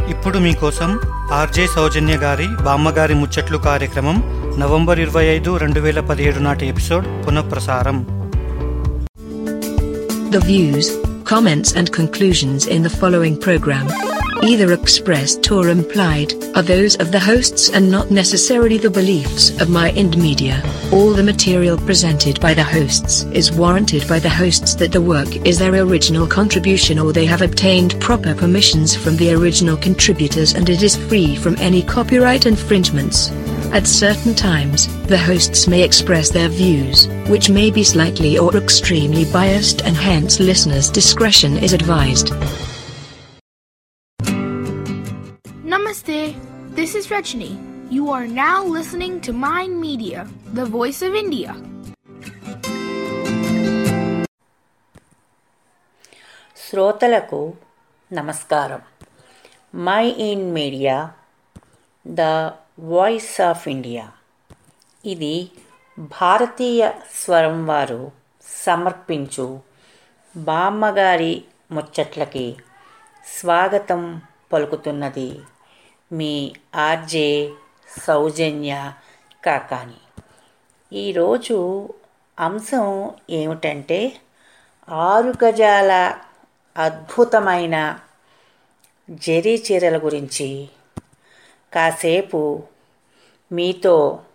ఇప్పుడు మీకోసం ఆర్జే సౌజన్య గారి బామ్మగారి ముచ్చట్లు కార్యక్రమం నవంబర్ ఇరవై ఐదు రెండు వేల పదిహేడు నాటి ఎపిసోడ్ పునఃప్రసారం The views, comments, and conclusions in the following program, either expressed or implied, are those of the hosts and not necessarily the beliefs of My Ind Media. All the material presented by the hosts is warranted by the hosts that the work is their original contribution or they have obtained proper permissions from the original contributors and it is free from any copyright infringements. At certain times, the hosts may express their views, which may be slightly or extremely biased, and hence listeners' discretion is advised. Namaste. This is Rajni. You are now listening to Mind Media, the voice of India. శ్రోతలకు నమస్కారం Mind Media the voice of India ఇది భారతీయ స్వరం వారు సమర్పించు బామ్మగారి ముచ్చట్లకి స్వాగతం పలుకుతున్నది మీ RJ సౌజన్య కాకాని ఈరోజు అంశం ఏమిటంటే ఆరు గజాల అద్భుతమైన జరీ చీరల గురించి కాసేపు మీతో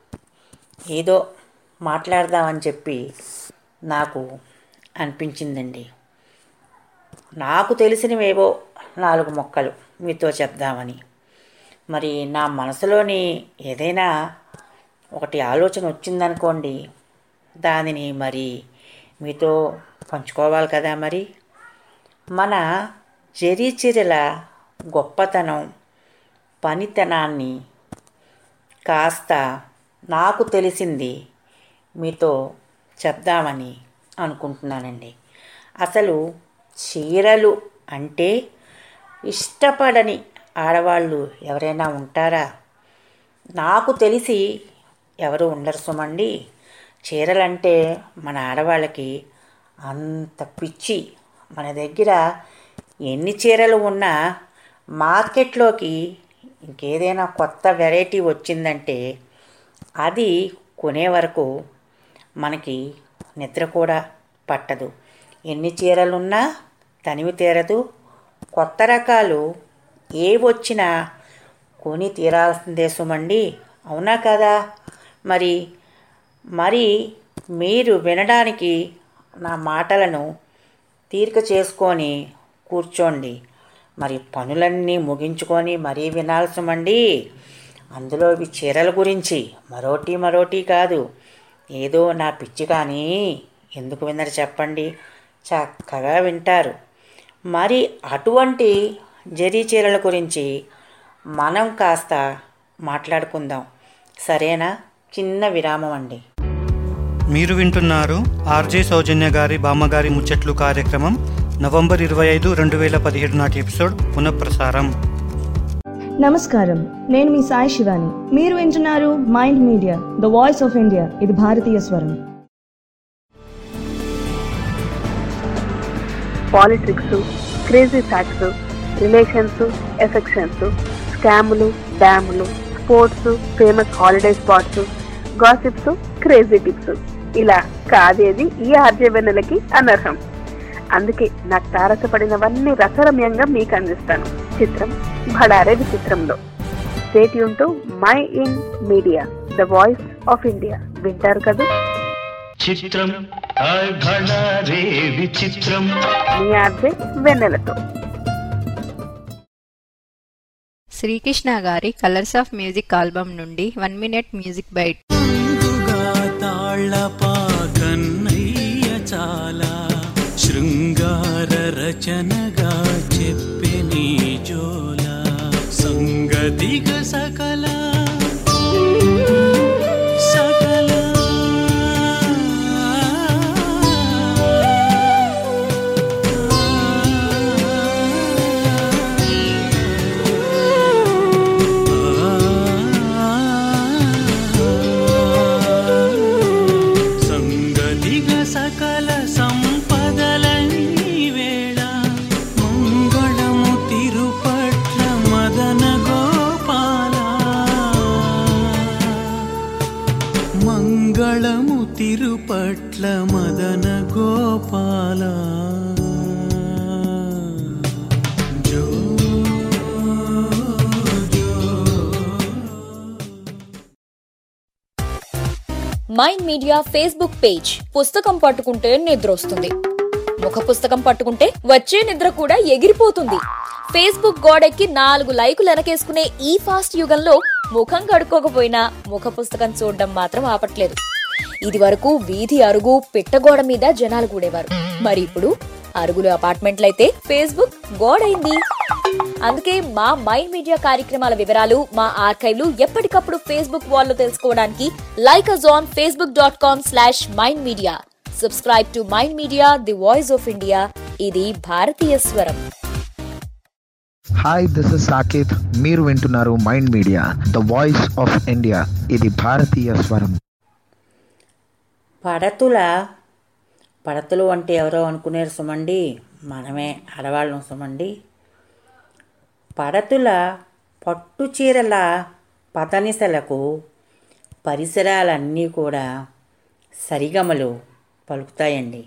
ఏదో మాట్లాడదామని చెప్పి నాకు అనిపించిందండి నాకు తెలిసినవేవో నాలుగు మొక్కలు మీతో చెప్దామని మరి నా మనసులోని ఏదైనా ఒకటి ఆలోచన వచ్చిందనుకోండి దానిని మరి మీతో పంచుకోవాలి కదా మరి మన జరీ చీరల గొప్పతనం పనితనాన్ని కాస్త నాకు తెలిసింది మీతో చెప్దామని అనుకుంటున్నానండి అసలు చీరలు అంటే ఇష్టపడని ఆడవాళ్ళు ఎవరైనా ఉంటారా నాకు తెలిసి ఎవరు ఉండరు సుమండి చీరలంటే మన ఆడవాళ్ళకి అంత పిచ్చి మన దగ్గర ఎన్ని చీరలు ఉన్నా మార్కెట్లోకి ఇంకేదైనా కొత్త వెరైటీ వచ్చిందంటే అది కొనే వరకు మనకి నిద్ర కూడా పట్టదు ఎన్ని చీరలున్నా తనివి తీరదు కొత్త రకాలు ఏ వచ్చినా కొని తీరాల్సిందే సుమండి అవునా కదా మరి మరి మీరు వినడానికి నా మాటలను తీరిక చేసుకొని కూర్చోండి మరి పనులన్నీ ముగించుకొని మరీ వినాల్సమండి అందులో ఇవి చీరల గురించి మరోటి మరోటి కాదు ఏదో నా పిచ్చి కానీ ఎందుకు వినరు చెప్పండి చక్కగా వింటారు మరి అటువంటి జరీ చీరల గురించి మనం కాస్త మాట్లాడుకుందాం సరేనా చిన్న విరామం అండి మీరు వింటున్నారు ఆర్జే సౌజన్య గారి బామ్మగారి ముచ్చట్లు కార్యక్రమం నవంబర్ ఇరవై ఐదు రెండు వేల పదిహేడు నాటి ఎపిసోడ్ పునఃప్రసారం నమస్కారం నేను మీ సాయి శివాని మీరు వింటున్నారు Mind Media the voice of India ఇది భారతీయ స్వరం politics crazy facts relations affections scams dams sports famous holiday spots gossips crazy tips ఇలా కాదేది ఈ ఆర్జవెన్నెలకి అనర్హం అందుకే నాకు తారసపడినవన్నీ రసరమ్యంగా మీకు అందిస్తాను చిత్రం భడారే విచిత్రంలో stay tuned to Mind Media the voice of India వింటారు కదా చిత్రం హాయ్ భళా రే విచిత్రం మీ ఆర్జే వెన్నెలతో శ్రీకృష్ణ గారి కలర్స్ ఆఫ్ మ్యూజిక్ ఆల్బమ్ నుండి వన్ మినిట్ మ్యూజిక్ బైట్ ముందుగా తాళపా కన్నయ్య చాలా శృంగార రచనగా చెప్పె నీ జోల సంగతిగ సకల సకల సంగతిగ సకల సంపదలన్నీ వేళ మంగళము తిరుపట్ల మదన తిరుపట్ల మదన గోపాల జో మైండ్ మీడియా ఫేస్బుక్ పేజ్ పుస్తకం పట్టుకుంటే నిద్రొస్తుంది ముఖ పుస్తకం పట్టుకుంటే వచ్చే నిద్ర కూడా ఎగిరిపోతుంది ఫేస్బుక్ గోడెక్కి నాలుగు లైకులు వెనకేసుకునే ఈ ఫాస్ట్ యుగంలో ముఖం కడుక్కోకపోయినా ముఖ పుస్తకం చూడడం మాత్రం ఆపట్లేదు ఇది వరకు వీధి అరుగు పిట్టగోడ మీద జనాలు కూడేవారు మరి ఇప్పుడు అరుగులు అపార్ట్మెంట్లయితే ఫేస్బుక్ గోడైంది అందుకే మా మైండ్ మీడియా కార్యక్రమాల వివరాలు మా ఆర్కైవ్లు ఎప్పటికప్పుడు ఫేస్బుక్ వాల్లో తెలుసుకోవడానికి like us on Facebook dot com slash Mind Media subscribe to Mind Media the voice of India ఇది భారతీయ స్వరం హాయ్ దిస్ ఇస్ సాకేత్ మీరు వింటున్నారు Mind Media the voice of India ఇది భారతీయ స్వరం పడతుల పడతులు అంటే ఎవరో అనుకునేరు సుమండి మనమే ఆడవాళ్ళం సుమండి పడతుల పట్టు చీరల పతనిసలకు పరిసరాలన్నీ కూడా సరిగమలు పలుకుతాయండి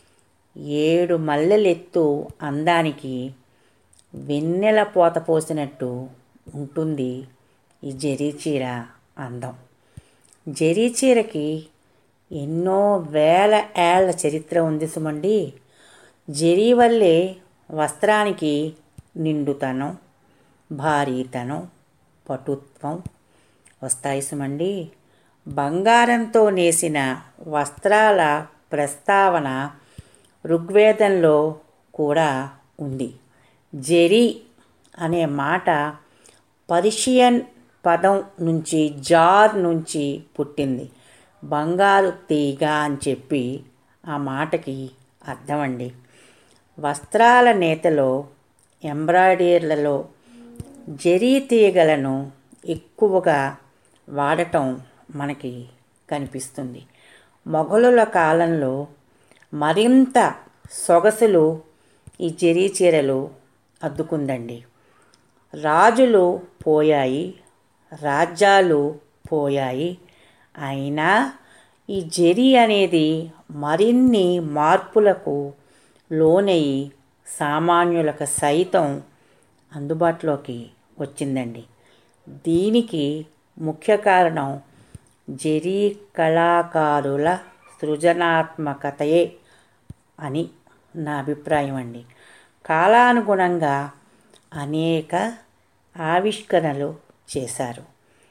ఏడు మల్లెలెత్తు అందానికి వెన్నెల పోత పోసినట్టు ఉంటుంది ఈ జరీ చీర అందం జరీ చీరకి ఎన్నో వేల ఏళ్ల చరిత్ర ఉంది సుమండి జరీ వల్లే వస్త్రానికి నిండుతనం భారీతనం పటుత్వం వస్తాయి సుమండి బంగారంతో నేసిన వస్త్రాల ప్రస్తావన ఋగ్వేదంలో కూడా ఉంది జెరీ అనే మాట పర్షియన్ పదం నుంచి జార్ నుంచి పుట్టింది బంగారు తీగ అని చెప్పి ఆ మాటకి అర్థం అండి వస్త్రాల నేతలో ఎంబ్రాయిడరీలలో జరీ తీగలను ఎక్కువగా వాడటం మనకి కనిపిస్తుంది మొఘలుల కాలంలో మరింత సొగసులు ఈ జరీ చీరలు అద్దుకుందండి రాజులు పోయాయి రాజ్యాలు పోయాయి అయినా ఈ జరీ అనేది మరిన్ని మార్పులకు లోనయి సామాన్యులకు సైతం అందుబాటులోకి వచ్చిందండి దీనికి ముఖ్య కారణం జరీ కళాకారుల సృజనాత్మకతయే అని నా అభిప్రాయం అండి కాలానుగుణంగా అనేక ఆవిష్కరణలు చేశారు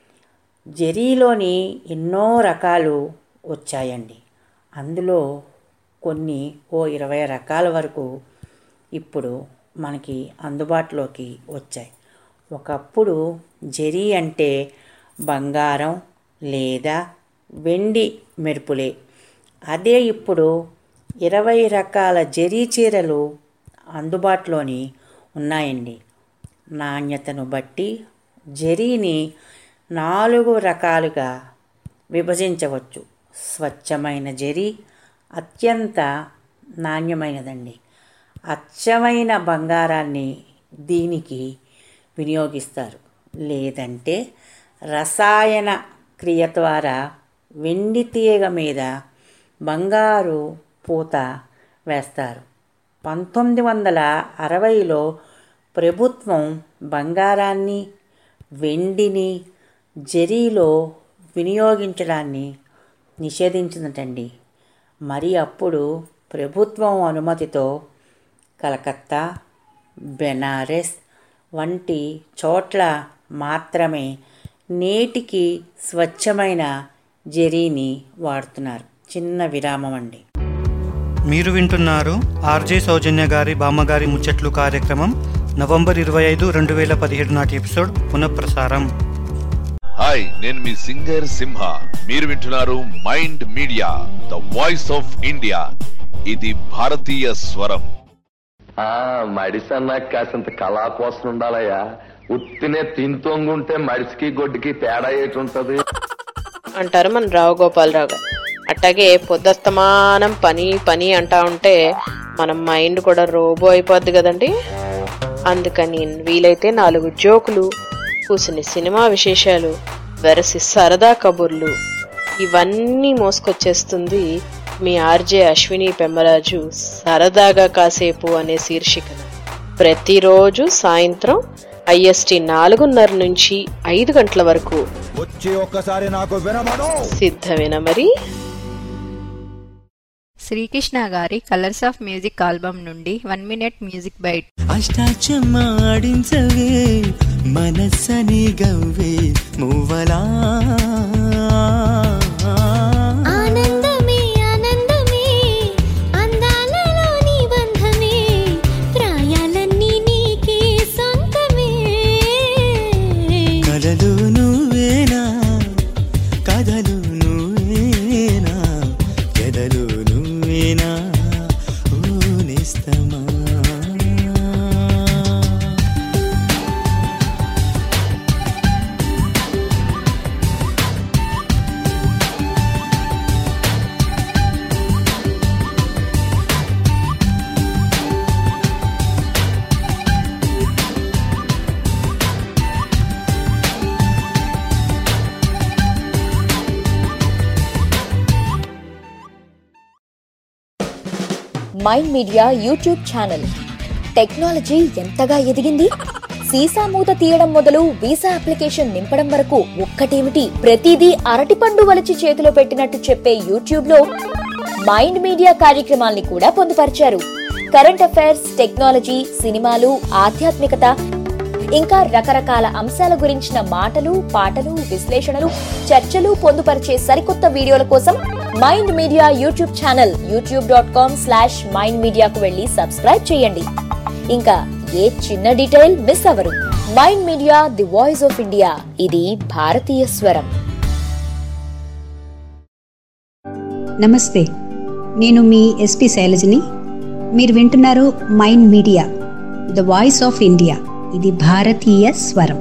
జరీలోని ఎన్నో రకాలు వచ్చాయండి అందులో కొన్ని ఓ ఇరవై రకాల వరకు ఇప్పుడు మనకి అందుబాటులోకి వచ్చాయి ఒకప్పుడు జరీ అంటే బంగారం లేదా వెండి మెరుపులే అదే ఇప్పుడు ఇరవై రకాల జరీ చీరలు అందుబాటులోని ఉన్నాయండి నాణ్యతను బట్టి జరీని నాలుగు రకాలుగా విభజించవచ్చు స్వచ్ఛమైన జరీ అత్యంత నాణ్యమైనదండి అచ్చమైన బంగారాన్ని దీనికి వినియోగిస్తారు లేదంటే రసాయన క్రియ ద్వారా వెండి తీగ మీద బంగారు పూత వేస్తారు పంతొమ్మిది వందల అరవైలో ప్రభుత్వం బంగారాన్ని వెండిని జరీలో వినియోగించడాన్ని నిషేధించిందటండి మరి అప్పుడు ప్రభుత్వం అనుమతితో కలకత్తా బెనారస్ వంటి చోట్ల మాత్రమే నేటికి స్వచ్ఛమైన జరీని వాడుతున్నారు చిన్న విరామం అండి మీరు వింటున్నారు ఆర్జే సౌజన్య గారి బామ్మగారి ముచ్చట్లు కార్యక్రమం నవంబర్ ఇరవై ఐదు రెండు వేల పదిహేడు నాటి ఎపిసోడ్ పునఃప్రసారం హాయ్ నేను మీ సింగర్ సింహ మీరు వింటున్నారు Mind Media the voice of India ఇది భారతీయ స్వరం ఆ మడిసన్నా కాసింత కళా కోసం ఉండాలయ్యా ఉత్తినే తింతోంగుంటే మడిసికి గొడ్డుకి తేడా ఏటుంటది అంటారు మన రావు గోపాలరావు గారు అట్టాగే పొద్దస్తమానం పని పని అంటా ఉంటే మన మైండ్ కూడా రోబో అయిపోద్ది కదండి అందుకని వీలైతే నాలుగు జోకులు కూసిన సినిమా విశేషాలు వెరసి సరదా కబుర్లు ఇవన్నీ మోసుకొచ్చేస్తుంది మీ ఆర్జే అశ్విని పెమ్మరాజు సరదాగా కాసేపు అనే శీర్షికన ప్రతిరోజు సాయంత్రం ఐఎస్టి నాలుగున్నర నుంచి ఐదు గంటల వరకు వచ్చి ఒక్కసారి నాకు వినమను సిద్ధమేనా మరి శ్రీకృష్ణ గారి కలర్స్ ఆఫ్ మ్యూజిక్ ఆల్బమ్ నుండి వన్ మినిట్ మ్యూజిక్ బైట్ అష్టాచమాడించవే మనస్సని గవ్వే మువ్వలా ఆనందమే ఆనందమే అందాలలో నీ బంధమే ప్రాయాలన్నీ నీకే సొంతమే కలలు నువ్వేనా కథలు నువ్వేనా ఎదలు నువ్వేనా ఓ నేస్తమా Mind Media YouTube channel technology ఎంతగా ఎదిగింది సీసా మూత తీయడం మొదలు వీసా అప్లికేషన్ నింపడం వరకు ఒక్కటేమిటి ప్రతిదీ అరటిపండు వలిచి చేతిలో పెట్టినట్టు చెప్పే యూట్యూబ్ లో మైండ్ మీడియా కార్యక్రమాల్ని కూడా పొందుపరిచారు కరెంట్ అఫైర్స్ టెక్నాలజీ సినిమాలు ఆధ్యాత్మికత ఇంకా రకరకాల అంశాల గురించిన మాటలు పాటలు విశ్లేషణలు చర్చలు పొందుపరిచే సరికొత్త వీడియోల కోసం Mind Media YouTube channel YouTube dot com slash Mind మీడియాకు వెళ్ళి సబ్స్క్రైబ్ చేయండి ఇంకా ఏ చిన్న డీటెయిల్ మిస్ అవరు Mind Media the voice of India ఇది భారతీయ స్వరం నమస్తే నేను మీ ఎస్పి శైలజని మీరు వింటున్నారు Mind Media the voice of India ఇది భారతీయ స్వరం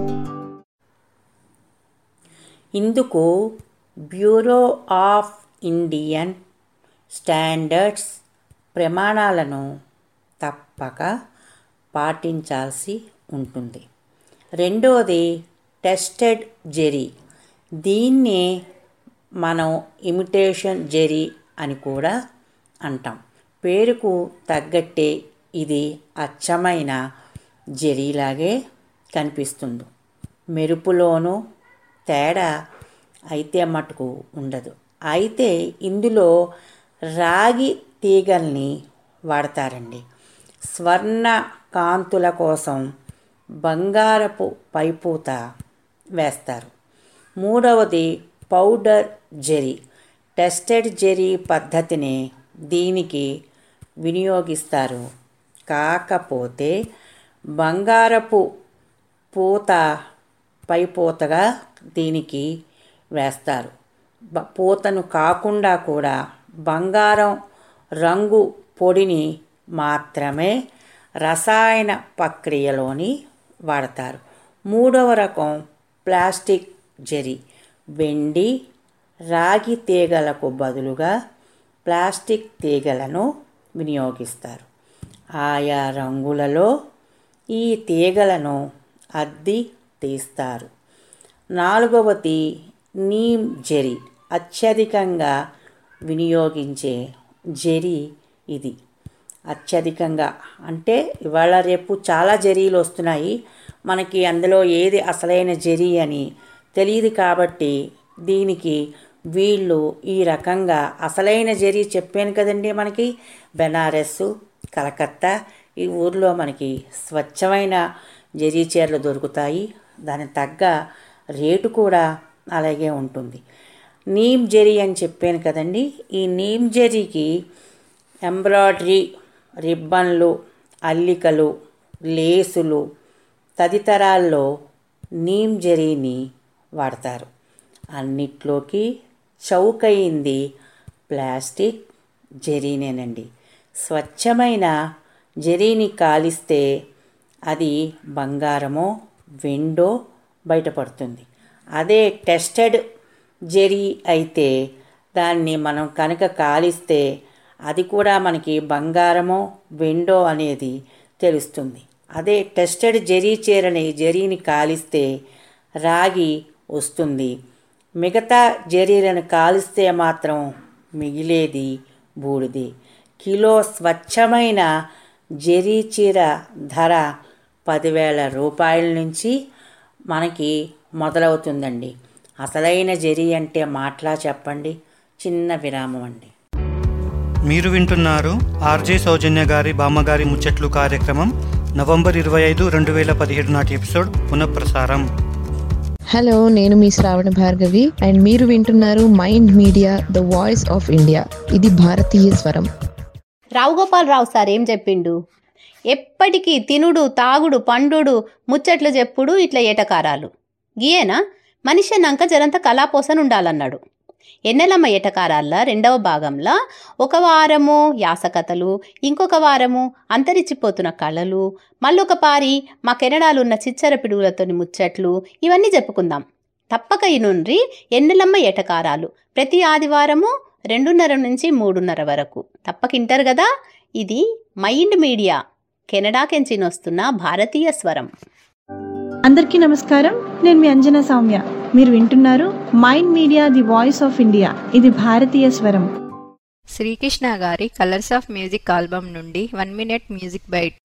ఇందుకు బ్యూరో ఆఫ్ ఇండియన్ స్టాండర్డ్స్ ప్రమాణాలను తప్పక పాటించాల్సి ఉంటుంది రెండోది టెస్టెడ్ జెరీ దీన్నే మనం ఇమిటేషన్ జెరీ అని కూడా అంటాం పేరుకు తగ్గట్టే ఇది అచ్చమైన జెరీలాగే కనిపిస్తుంది మెరుపులోనూ తేడా అయితే మటుకు ఉండదు అయితే ఇందులో రాగి తీగల్ని వాడతారండి స్వర్ణ కాంతుల కోసం బంగారపు పైపూత వేస్తారు మూడవది పౌడర్ జెరీ టెస్టెడ్ జెరీ పద్ధతిని దీనికి వినియోగిస్తారు కాకపోతే బంగారపు పూత పైపూతగా దీనికి వేస్తారు బ- పూతను కాకుండా కూడా బంగారం రంగు పొడిని మాత్రమే రసాయన ప్రక్రియలోని వాడతారు మూడవ రకం ప్లాస్టిక్ జెరీ వెండి రాగి తీగలకు బదులుగా ప్లాస్టిక్ తీగలను వినియోగిస్తారు ఆయా రంగులలో ఈ తీగలను అద్ది తీస్తారు నాలుగవది నీమ్ జెరీ అత్యధికంగా వినియోగించే జెరీ ఇది అత్యధికంగా అంటే ఇవాళ రేపు చాలా జరీలు వస్తున్నాయి మనకి అందులో ఏది అసలైన జరీ అని తెలియదు కాబట్టి దీనికి వీళ్ళు ఈ రకంగా అసలైన జరీ చెప్పాను కదండి మనకి బెనారస్ కలకత్తా ఈ ఊర్లో మనకి స్వచ్ఛమైన జరీ చీరలు దొరుకుతాయి దానికి తగ్గ రేటు కూడా అలాగే ఉంటుంది నీమ్ జరీ అని చెప్పాను కదండి ఈ నీమ్ జరీకి ఎంబ్రాయిడరీ రిబ్బన్లు అల్లికలు లేసులు తదితరాల్లో నీమ్ జరీని వాడతారు అన్నిట్లోకి చౌకయింది ప్లాస్టిక్ జరీనేనండి స్వచ్ఛమైన జరీని కాలిస్తే అది బంగారమో వెండో బయటపడుతుంది అదే టెస్టెడ్ జరీ అయితే దాన్ని మనం కనుక కాలిస్తే అది కూడా మనకి బంగారమో వెండో అనేది తెలుస్తుంది అదే టెస్టెడ్ జరీ చీరని జరీని కాలిస్తే రాగి వస్తుంది మిగతా జరీలను కాలిస్తే మాత్రం మిగిలేది బూడిది కిలో స్వచ్ఛమైన జరీ చీర ధర పదివేల రూపాయల నుంచి మనకి మొదలవుతుందండి అసలైన జరీ అంటే మాటలా చెప్పండి చిన్న విరామం అండి మీరు వింటున్నారు ఆర్జే సౌజన్య గారి బామ్మగారి ముచ్చట్లు కార్యక్రమం నవంబర్ ఇరవై ఐదు రెండు వేల పదిహేడు నాటి ఎపిసోడ్ పునఃప్రసారం హలో నేను మీ శ్రావణ భార్గవి అండ్ మీరు వింటున్నారు Mind Media the voice of India ఇది భారతీయ స్వరం రావు గోపాలరావు సార్ ఏం చెప్పిండు ఎప్పటికీ తినుడు తాగుడు పండుడు ముచ్చట్లు చెప్పుడు ఇట్లా ఏటకారాలు గీయేనా మనిషి అన్నాక జరంత కళాపోసన ఉండాలన్నాడు ఎన్నెలమ్మ ఏటకారాల్లో రెండవ భాగంలో ఒక వారము యాసకథలు ఇంకొక వారము అంతరించిపోతున్న కళలు మళ్ళొక పారి మా కెనడాలు ఉన్న చిచ్చర పిడుగులతోని ముచ్చట్లు ఇవన్నీ చెప్పుకుందాం తప్పక ఇనుండ్రి ఎన్నెలమ్మ ఏటకారాలు ప్రతి ఆదివారము రెండున్నర నుంచి మూడున్నర వరకు తప్పక ఇంటారు కదా ఇది మైండ్ మీడియా కెనడాకెంచి వస్తున్న భారతీయ స్వరం అందరికీ నమస్కారం నేను మీ అంజనా సౌమ్య మీరు వింటున్నారు Mind Media the voice of India ఇది భారతీయ స్వరం శ్రీకృష్ణ గారి కలర్స్ ఆఫ్ మ్యూజిక్ ఆల్బమ్ నుండి వన్ మినిట్ మ్యూజిక్ బైట్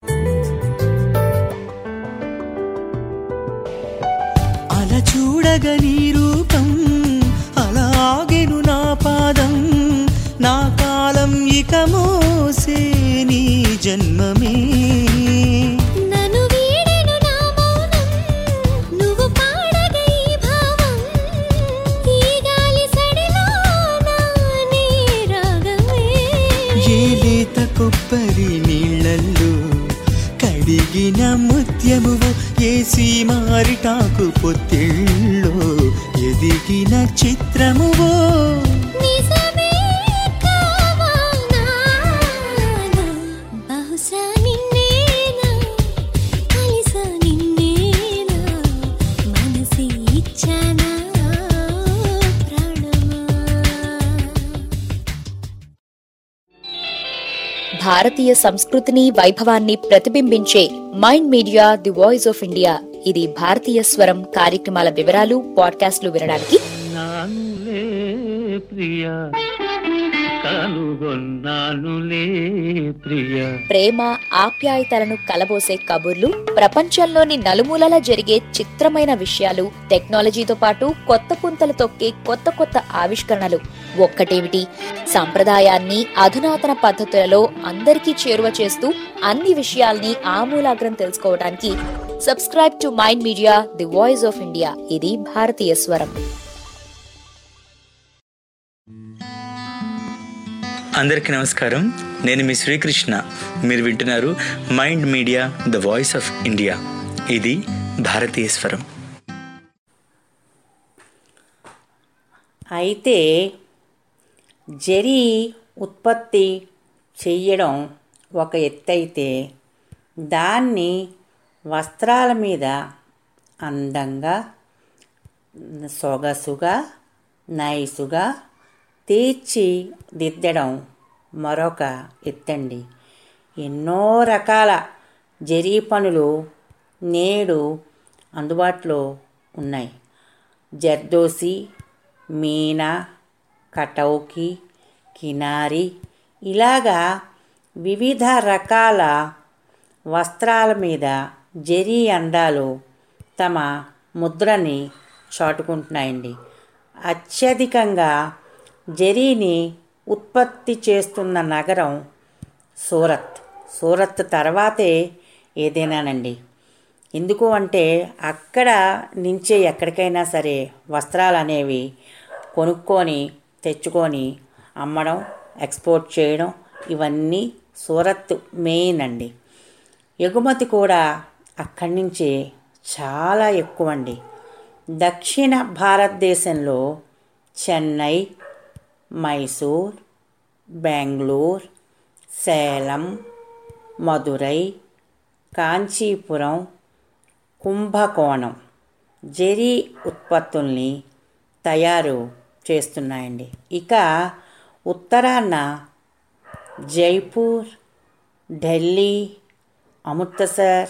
అలా చూడగా నీ రూపం అలా ఆగెను నా పాదం నా కాలం ఇక మోసే నీ జన్మమే నన్ను వీడెను నా మౌనం నువ్వు పాడగ ఈ భావం ఈ గాలి సడిలో నీ రాగమే ఏ లేత కొబ్బరి నీళ్ళల్లో కడిగిన ముత్యమువు ఏ సీమారిటాకు పొత్తిళ్ళో ఎదిగిన చిత్రమువో నిజమే కావాలా బహుశా నిన్నేనా కలిసా నిన్నేనా మనసి ఇచ్చానా ప్రాణమా భారతీయ సంస్కృతిని వైభవాన్ని ప్రతిబింబించే Mind Media the voice of India ఇది భారతీయ స్వరం కార్యక్రమాల వివరాలు పాడ్కాస్ట్లు వినడానికి నానులే ప్రియ కనుగొన్నానులే ప్రియ ప్రేమ ఆప్యాయతలను కలబోసే కబుర్లు ప్రపంచంలోని నలుమూలలా జరిగే చిత్రమైన విషయాలు టెక్నాలజీతో పాటు కొత్త పుంతలు తొక్కే కొత్త కొత్త ఆవిష్కరణలు ఒక్కటేమిటి సంప్రదాయాన్ని అధునాతన పద్ధతులలో అందరికీ చేరువ చేస్తూ అన్ని విషయాల్ని ఆమూలాగ్రం తెలుసుకోవడానికి subscribe to Mind Media the voice of India ఇది భారతీయ స్వరం అందరికీ నమస్కారం నేను మీ శ్రీకృష్ణ మీరు వింటున్నారు Mind Media the voice of India ఇది భారతీయ స్వరం అయితే జరీ ఉత్పత్తి చెయ్యడం ఒక ఎత్తైతే దాన్ని వస్త్రాల మీద అందంగా సొగసుగా నైసుగా తీర్చిదిద్దడం మరొక ఎత్తండి ఎన్నో రకాల జరీ పనులు నేడు అందుబాటులో ఉన్నాయి జర్దోసి మీనా కటౌకి కినారి ఇలాగా వివిధ రకాల వస్త్రాల మీద జరీ అందాలు తమ ముద్రని చాటుకుంటున్నాయండి అత్యధికంగా జరీని ఉత్పత్తి చేస్తున్న నగరం సూరత్ సూరత్ తర్వాతే ఏదైనానండి ఎందుకు అంటే అక్కడ నుంచే ఎక్కడికైనా సరే వస్త్రాలు అనేవి కొనుక్కొని తెచ్చుకొని అమ్మడం ఎక్స్పోర్ట్ చేయడం ఇవన్నీ సూరత్ మెయిన్ అండి ఎగుమతి కూడా అక్కడి నుంచే చాలా ఎక్కువ అండి దక్షిణ భారతదేశంలో చెన్నై మైసూర్ బెంగళూరు సేలం మదురై కాంచీపురం కుంభకోణం జరీ ఉత్పత్తుల్ని తయారు చేస్తున్నాయండి ఇక ఉత్తరాన జైపూర్ ఢిల్లీ అమృత్సర్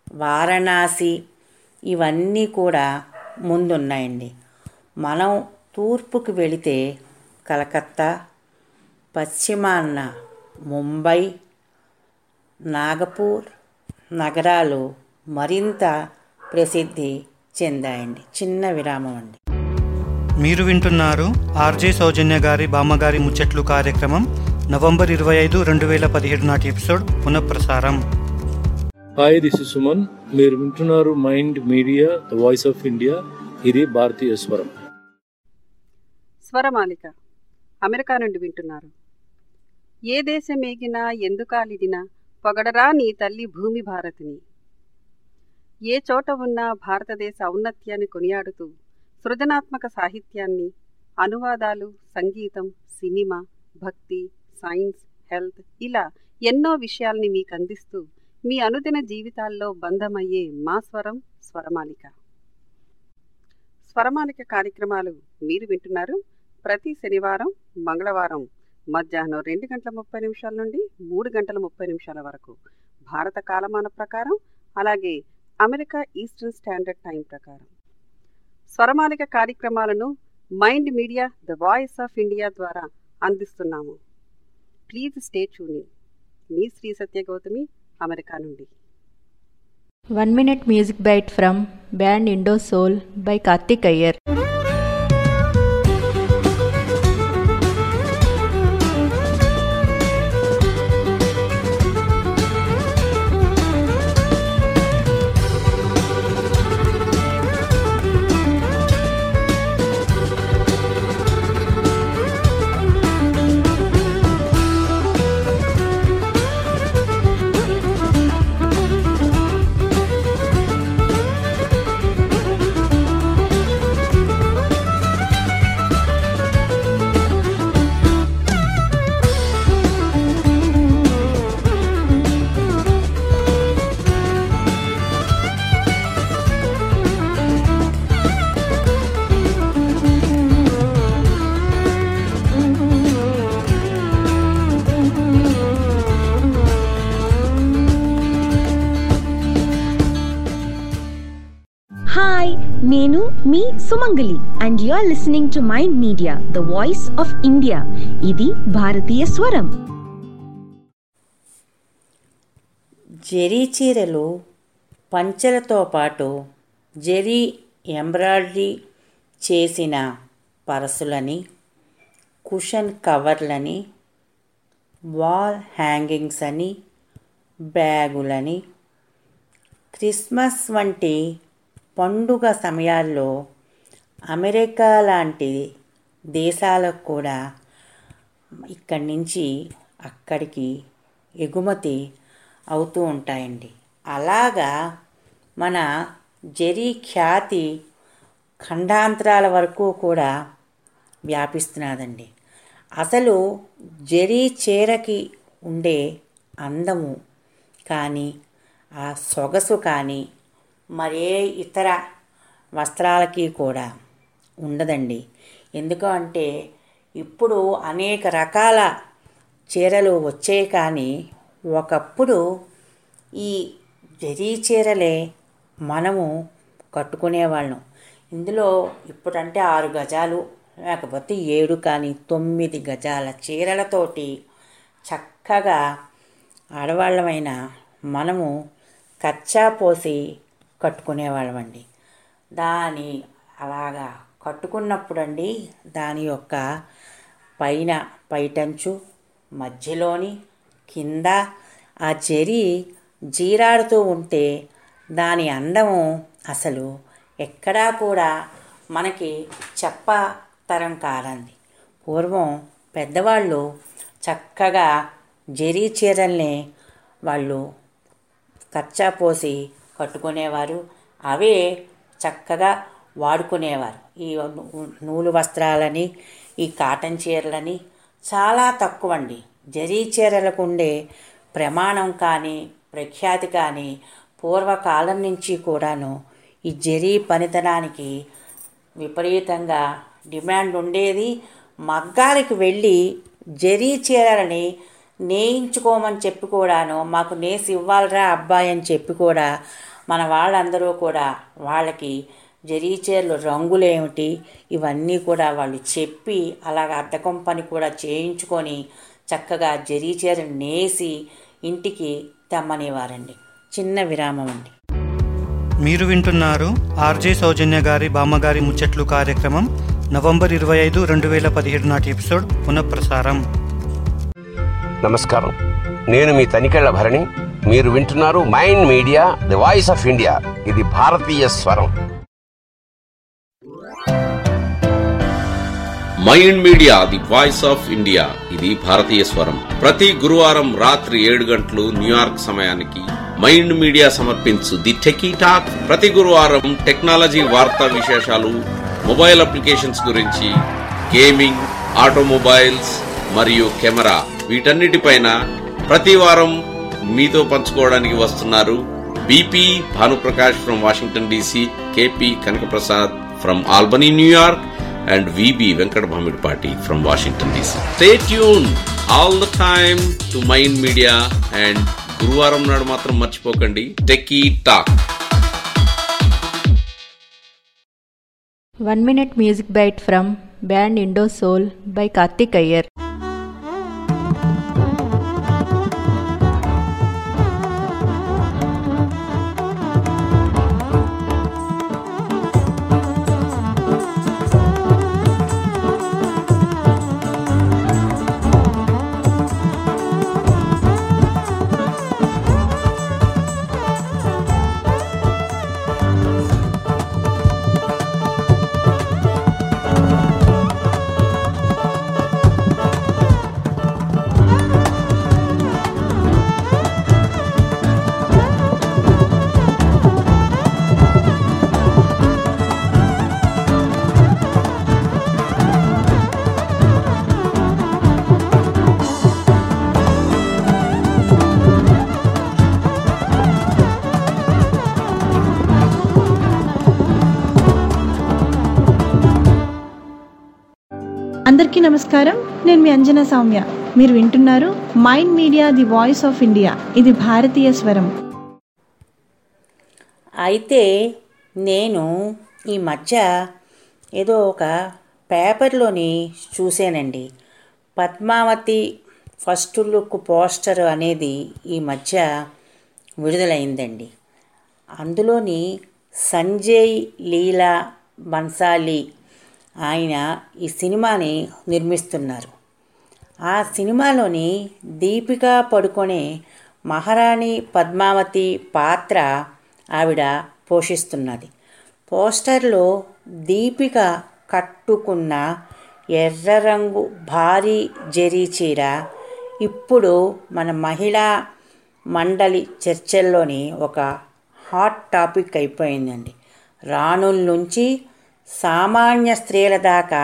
వారణాసి ఇవన్నీ కూడా ముందున్నాయండి మనం తూర్పుకు వెళితే కలకత్తా పశ్చిమాన ముంబై నాగపూర్ నగరాలు మరింత ప్రసిద్ధి చెందాయండి చిన్న విరామం అండి మీరు వింటున్నారు ఆర్జే సౌజన్య గారి బామ్మగారి ముచ్చట్లు కార్యక్రమం నవంబర్ ఇరవై ఐదు రెండు వేల పదిహేడు నాటి ఎపిసోడ్ పునఃప్రసారం హాయ్ దిస్ ఇస్ సుమన్ మీరు వింటున్నారు Mind Media the voice of India ఇది భారతీయ స్వరం స్వరమాలిక అమెరికా నుండి వింటున్నారు ఏ దేశమేగినా ఎందుకాలిదినా పొగడరా నీ తల్లి భూమి భారతిని ఏ చోట ఉన్నా భారతదేశ ఔన్నత్యాన్ని కొనియాడుతూ సృజనాత్మక సాహిత్యాన్ని అనువాదాలు సంగీతం సినిమా భక్తి సైన్స్ హెల్త్ ఇలా ఎన్నో విషయాల్ని మీకు అందిస్తూ మీ అనుదిన జీవితాల్లో బంధమయ్యే మా స్వరం స్వరమాలిక స్వరమాలిక కార్యక్రమాలు మీరు వింటున్నారు ప్రతి శనివారం మంగళవారం మధ్యాహ్నం రెండు గంటల ముప్పై నిమిషాల నుండి మూడు గంటల ముప్పై నిమిషాల వరకు భారత కాలమాన ప్రకారం అలాగే అమెరికా ఈస్టర్న్ స్టాండర్డ్ టైం ప్రకారం స్వరమాలిక కార్యక్రమాలను Mind Media the voice of India ద్వారా అందిస్తున్నాము ప్లీజ్ స్టే ట్యూనింగ్ మీ శ్రీ సత్య గౌతమి అమెరికా నుండి one minute music bite from band Indo Soul by Karthik Iyer hi నేను మీ Sumangali and you are listening to Mind Media the voice of India ఇది భారతీయ స్వరం జరీ చీరలు పంచెలతో పాటు జరీ ఎంబ్రాయిడరీ చేసిన పరసులని కుషన్ కవర్లని వాల్ హ్యాంగింగ్స్ అని బ్యాగులని క్రిస్మస్ వంటి పండుగ సమయాల్లో అమెరికా లాంటి దేశాలకు కూడా ఇక్కడి నుంచి అక్కడికి ఎగుమతి అవుతూ ఉంటాయండి అలాగా మన జరీ ఖ్యాతి ఖండాంతరాల వరకు కూడా వ్యాపిస్తున్నదండి అసలు జరీ చీరకి ఉండే అందము కానీ ఆ సొగసు కానీ మరే ఇతర వస్త్రాలకి కూడా ఉండదండి ఎందుకు అంటే ఇప్పుడు అనేక రకాల చీరలు వచ్చాయి కానీ ఒకప్పుడు ఈ జరీ చీరలే మనము కట్టుకునేవాళ్ళం ఇందులో ఇప్పుడంటే ఆరు గజాలు లేకపోతే ఏడు కానీ తొమ్మిది గజాల చీరలతోటి చక్కగా ఆడవాళ్ళమైన మనము కచ్చా పోసి కట్టుకునేవాళ్ళమండి దాని అలాగా కట్టుకున్నప్పుడండి దాని యొక్క పైన పైటంచు మధ్యలోని కింద ఆ జరి జీరాడుతూ ఉంటే దాని అందము అసలు ఎక్కడా కూడా మనకి చెప్పతరం కాదండి పూర్వం పెద్దవాళ్ళు చక్కగా జరీ చీరల్ని వాళ్ళు కచ్చా పోసి కట్టుకునేవారు అవే చక్కగా వాడుకునేవారు ఈ నూ- నూలు వస్త్రాలని ఈ కాటన్ చీరలని చాలా తక్కువ అండి జరీ చీరలకు ఉండే ప్రమాణం కానీ ప్రఖ్యాతి కానీ పూర్వకాలం నుంచి కూడాను ఈ జరీ పనితనానికి విపరీతంగా డిమాండ్ ఉండేది మగ్గాలకి వెళ్ళి జరీ చీరలని నేయించుకోమని చెప్పి కూడాను మాకు నేసి ఇవ్వాలరా అబ్బాయి అని చెప్పి కూడా మన వాళ్ళందరూ కూడా వాళ్ళకి జరీ చీరలు రంగులు ఏమిటి ఇవన్నీ కూడా వాళ్ళు చెప్పి అలాగ అద్దకం పని కూడా చేయించుకొని చక్కగా జరీ చీర నేసి ఇంటికి తెమ్మనేవారండి చిన్న విరామం అండి మీరు వింటున్నారు ఆర్జే సౌజన్య గారి బామ్మగారి ముచ్చట్లు కార్యక్రమం నవంబర్ ఇరవై ఐదు రెండు వేల పదిహేడు నాటి ఎపిసోడ్ పునఃప్రసారం నమస్కారం నేను మీ తనికెళ్ల భరణి మీరు వింటున్నారు Mind Media the voice of India ఇది భారతీయ స్వరం Mind Media the voice of India ఇది భారతీయ స్వరం ప్రతి గురువారం రాత్రి ఏడు గంటలు న్యూయార్క్ సమయానికి మైండ్ మీడియా సమర్పించు ది టెకీ టాక్ ప్రతి గురువారం టెక్నాలజీ వార్తా విశేషాలు మొబైల్ అప్లికేషన్స్ గురించి గేమింగ్ ఆటోమొబైల్స్ మరియు కెమెరా వీటన్నిటిపైన ప్రతి వారం మీతో పంచుకోవడానికి వస్తున్నారు BP Bhanuprakash from Washington DC KP Kanakaprasad from Albany New York and VB Venkat Bhamidpati from Washington DC. Stay tuned all the time to Mind Media and గురువారం నాడు మాత్రం మర్చిపోకండి techie talk one minute music bite from band Indo Soul by Karthik Iyer అందరికీ నమస్కారం నేను మీ అంజనా సౌమ్య మీరు వింటున్నారు Mind Media the voice of India ఇది భారతీయ స్వరం అయితే నేను ఈ మధ్య ఏదో ఒక పేపర్లోని చూశానండి పద్మావతి ఫస్ట్ లుక్ పోస్టర్ అనేది ఈ మధ్య విడుదలైందండి అందులోని సంజయ్ లీలా బన్సాలి ఆయన ఈ సినిమాని నిర్మిస్తున్నారు ఆ సినిమాలోని దీపికా పడుకొనే మహారాణి పద్మావతి పాత్ర ఆవిడ పోషిస్తున్నది పోస్టర్లో దీపిక కట్టుకున్న ఎర్ర రంగు భారీ జరీ చీర ఇప్పుడు మన మహిళా మండలి చర్చల్లోని ఒక హాట్ టాపిక్ అయిపోయిందండి రాణుల నుంచి సామాన్య స్త్రీల దాకా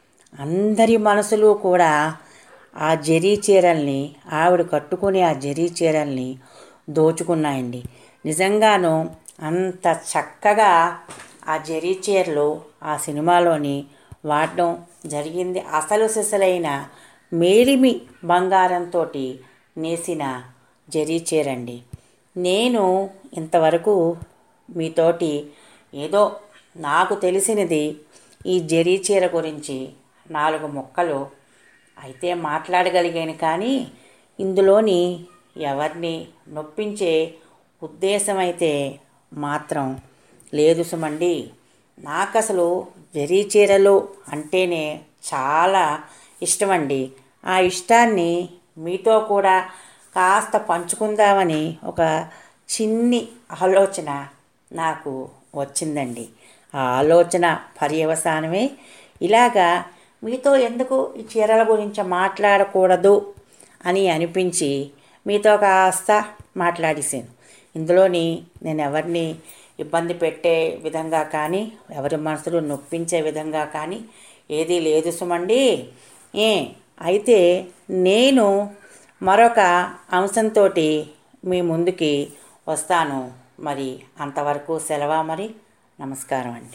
అందరి మనసులు కూడా ఆ జరీ చీరల్ని ఆవిడ కట్టుకునే ఆ జరీ చీరల్ని దోచుకున్నాయండి నిజంగాను అంత చక్కగా ఆ జరీ చీరలు ఆ సినిమాలోని వాడడం జరిగింది అసలు సిసలైన మేలిమి బంగారంతో నేసిన జరీ చీరండి నేను ఇంతవరకు మీతోటి ఏదో నాకు తెలిసినది ఈ జరీ చీర గురించి నాలుగు ముక్కలు అయితే మాట్లాడగలిగాను కానీ ఇందులోని ఎవరిని నొప్పించే ఉద్దేశం అయితే మాత్రం లేదు సుమండి నాకు అసలు జరీ చీరలు అంటేనే చాలా ఇష్టమండి ఆ ఇష్టాన్ని మీతో కూడా కాస్త పంచుకుందామని ఒక చిన్ని ఆలోచన నాకు వచ్చిందండి ఆ ఆలోచన పర్యవసానమే ఇలాగా మీతో ఎందుకు ఈ చీరల గురించి మాట్లాడకూడదు అని అనిపించి మీతో కాస్త మాట్లాడేసాను ఇందులోని నేను ఎవరిని ఇబ్బంది పెట్టే విధంగా కానీ ఎవరి మనసులు నొప్పించే విధంగా కానీ ఏదీ లేదు సుమండి ఏ అయితే నేను మరొక అంశంతో మీ ముందుకి వస్తాను మరి అంతవరకు సెలవా మరి నమస్కారం అండి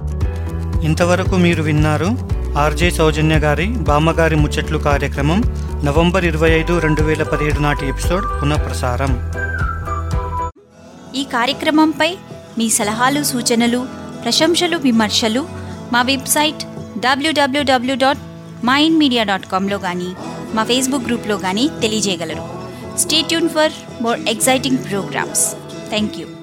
ఇంతవరకు మీరు విన్నారు ఆర్జే సౌజన్య గారి బామ్మగారి ముచ్చట్లు కార్యక్రమం నవంబర్ ఇరవై ఐదు రెండు వేల పదిహేడు నాటి ఎపిసోడ్ పునఃప్రసారం ఈ కార్యక్రమంపై మీ సలహాలు సూచనలు ప్రశంసలు విమర్శలు మా website W W W dot Mind Media dot కామ్లో కానీ మా ఫేస్బుక్ గ్రూప్లో కానీ తెలియజేయగలరు stay tune for more exciting programmes thank you